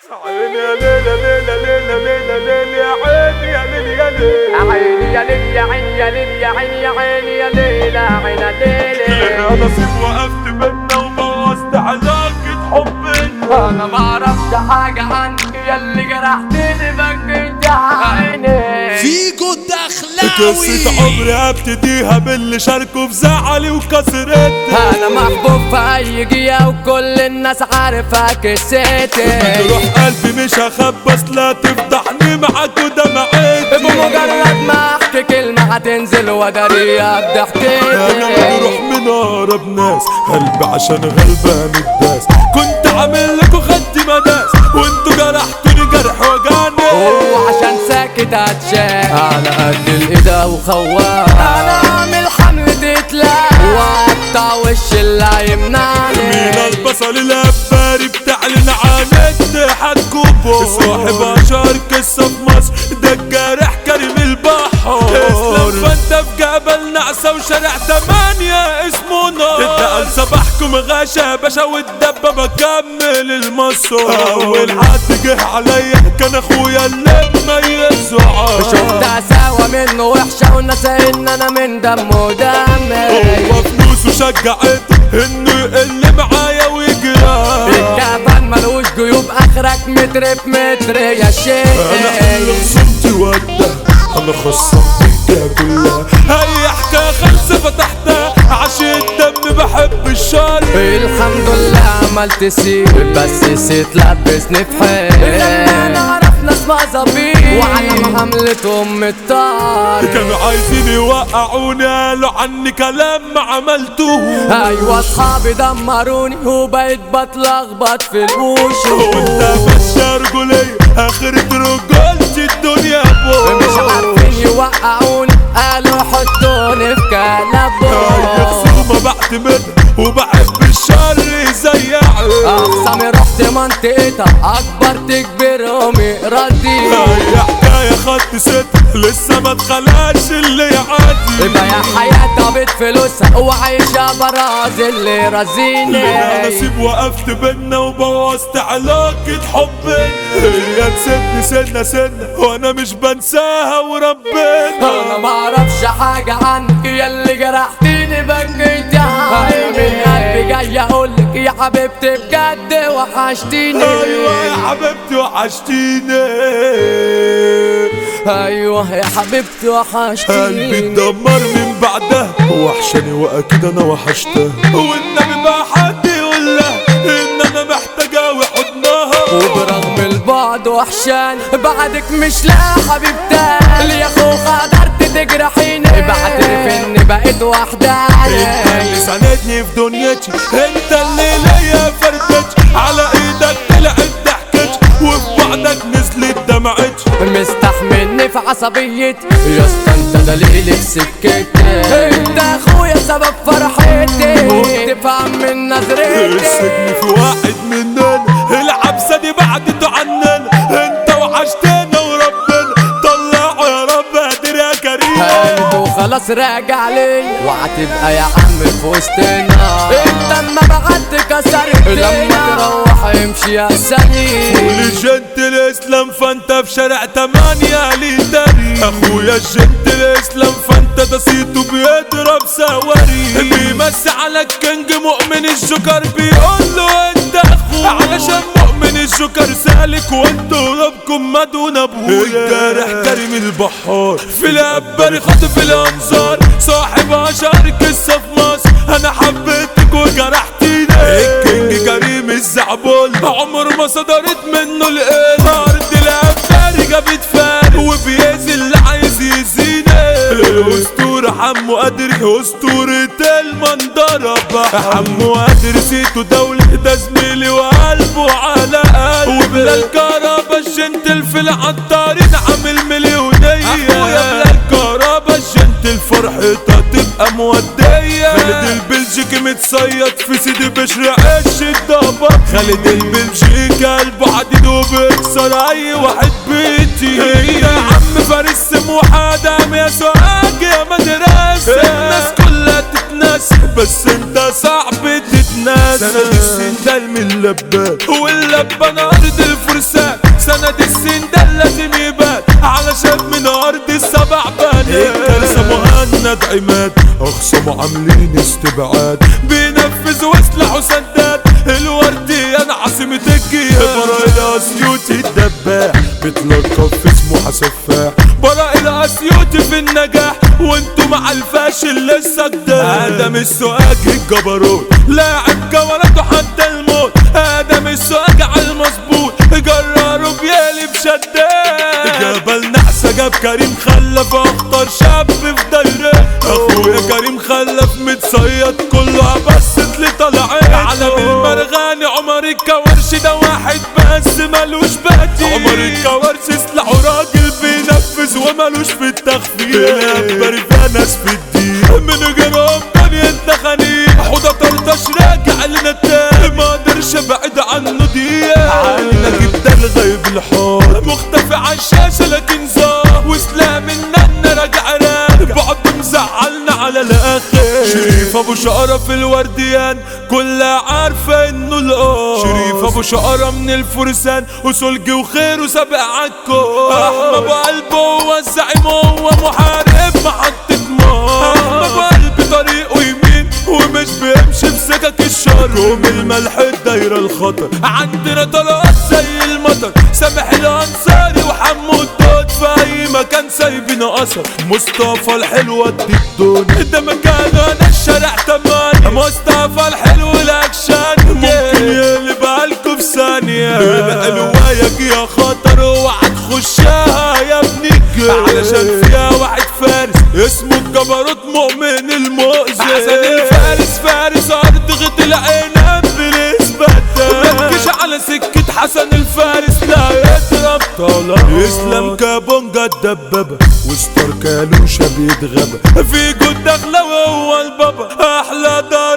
عيني يا ليلى ليلى ليلى ليلى ليلى يا عيني يا ليلى يا ليلى عيني يا ليل يا عيني يا ليل يا عيني يا عيني يا ليل يا عيني يا ليل يا نصيب وقفت بينا وبوظت علاقة حبنا انا ما اعرفش حاجة عنك يا اللي جرحتني بكيت يا عيني فيجو قصة الدخلاوي عمري ابتديها باللي شاركوا في زعلي وكسرتني انا محبوب في اي جيه وكل الناس عارفة قصتي روح قلبي مش هخبص لا تفضحني معاك ودمعتي بمجرد ما احكي كلمة هتنزل ودارية انا بضحكتي بروح من اقرب ناس قلبي عشان غلبان الداس كنت عامل لكم خدي مداس وانتوا جرحتوني جرح وجعني وعشان ساكت هتشاك على قد الايدة وخوان انا اعمل حملة اتلاف واقطع وش اللي من هيمنعني البصل الاباري بتعلن عن اتحاد صاحب اشهر قصه في مصر ده الجارح كريم البحر اسلام فانت في جبل نعسه وشارع تمانية اسمه نار اتقل صباحكم غاشا يا باشا والدبه بكمل المصر اول حد جه عليا كان اخويا اللي مميز وعار شفتها سوا منه وحشة ونسى ان انا من دمه دمي هو فلوسه شجعت انه يقل معايا ويجرى الكفن ملوش جيوب اخرك متر بمتر يا انا شيخ خصمتي وده انا خصمت الجهة كلها اي حكاية خلصة فتحتها عشان الدم بحب الشر الحمد لله عملت سيب بس نسيت لبسني في حيل انا اعرف ناس مظابيط وعلى حملتهم الطار كانوا عايزين يوقعوني قالوا عني كلام ما عملتوه ايوه اصحابي دمروني وبقيت بتلخبط في الوش وانت ماشي رجولية اخرة رجولتي الدنيا مش بوش عارفين يوقعوني قالوا حطوني في كلبهم خصومة بعتمد وبحب الشر زي عين اقسامي رحت منطقتها اكبر تكبرهم يردي هي حكاية خدت ست لسه ما اتخلقش اللي يعدي يبقى يا حياتها بيت فلوسها وعايشة براز اللي لنا رزيني نصيب وقفت بينا وبوظت علاقة حبنا هي نسيتني سنة سنة وانا مش بنساها وربنا انا ما اعرفش حاجة عنك يا اللي جرحتيني بكيت يا عيني من قلبي جاي اقولك يا حبيبتي بجد وحشتيني ايوه يا حبيبتي وحشتيني ايوه يا حبيبتي قلبي وحشتيني اتدمر من بعدها وحشاني واكيد انا وحشتها والنبي بقى حد يقول لها ان انا محتاجة وحضنها وبرغم البعد وحشان بعدك مش لا حبيبتي اللي يا اخو قدرت تجرحيني بعترف اني بقيت انت اللي وحداني ساندني في دنيتي انت اللي ليا فردتي على ايدك طلعت ضحكتي وفي بعدك نزلت دمعتي مستحملني في عصبيتي يا اسطى انت دليلي في سكتي انت اخويا سبب فرحتي وبتفهم من نظرتي السجن في واحد مننا العبسة دي بعدته عننا انت وحشتنا وربنا طلعوا يا رب قادر يا كريم هانت وخلاص راجع لي وهتبقى يا عم في وسطنا انت اما بعدت كسرت لما تروح امشي يا سليم ولجنت الاسلام فانت في شارع تمانية ليتري اخويا الجنت الاسلام فانت ده صيته بيضرب سواري بيمسي على الكنج مؤمن الجوكر بيقول له انت اخويا علشان مؤمن الجوكر سالك وانتوا ربكم ما دون ابويا الجارح كريم البحار في الابري خاطف الانظار صاحب اشهر قصه في مصر انا حبيتك وجرحتيني الكينج كريم الزعبول عمر ما صدرت منه القيل ارض الابري جابت فارق وبيأذي اللي عايز يزيني الاسطوره حمو قادر اسطوره المنظره حمو قادر سيته دولة ده زميلي وقلبه على قلبي وبلال كهربا الجنتل في العطارين عامل مليونية اخويا بلال كهربا الجنتل فرحتها تبقى مودية خالد البلجيكي متصيد في سيدي بشر عش الضبا خالد البلجيكي قلبه حديد وبيكسر اي واحد بيتي يا عم فارس سموحة دام يا سوهاج يا مدرسة الناس كلها تتنسى بس انت صعب تتنسى الناس سند السندال من اللبان واللبان ارض الفرسان سند السندال لازم يبان علشان من ارض السبع بنات الكارثة مهند عماد اخصموا عاملين استبعاد بينفذوا وسلاح وسداد الورديان عاصمة الجياد براء الاسيوطي الدباح بتلقب في اسمه حسفاح براء الاسيوطي في النجاح وانتوا مع الفاشل لسه جداد ادم السؤاج الجبروت لاعب جولته حتى الموت ادم السؤاج على المظبوط جراروا بيقلب شداد جبل نحسه جاب كريم خلف اخطر شاب في دايره اخويا كريم خلف متصيد كله بس اللي طالعين علم المرغاني عمر الكورش ده واحد بس ملوش بديل عمر الكورش سلاحه راجل بينفذ وملوش في التخفيف الاكبر فيها ناس في الدين من غيرهم دنيا التخانيق حوضة طرطش راجع لنا تاني ما اقدرش ابعد عنه دقيقة عنا جدا الغيب الحار مختفي عالشاشة لكن زار وسلام النن راجع راد بعض مزعلنا على الاخر شريف ابو شقرة في الورديان كلها عارفة انه الاه شريف ابو شقرة من الفرسان وسلجي وخير وسابق عالكو احمى ابو قلبه هو الزعيم هو محارب محطة مار احمى ابو قلبي طريقه يمين ومش بيمشي في سكك الشر كوم الملح الدايرة الخطر عندنا طلقات زي المطر سامح الانصاري وحمو الدود في اي مكان سايبين اثر مصطفى الحلو قد الدون ده مكانه انا الشارع تمان مصطفى الحلو الاكشن ممكن يقلب عليكم في ثانية الوايك يا خطر اوعى تخشها يا ابني علشان فيها واحد فارس اسمه الجبروت مؤمن المؤذي حسن الفارس فارس ارض غط العنب بالنسبة متكش على سكة حسن الفارس لا يضرب طلب اسلام كابونجا الدبابة وستار كالوشة بيتغابى في جود دخلة وهو البابا احلى دار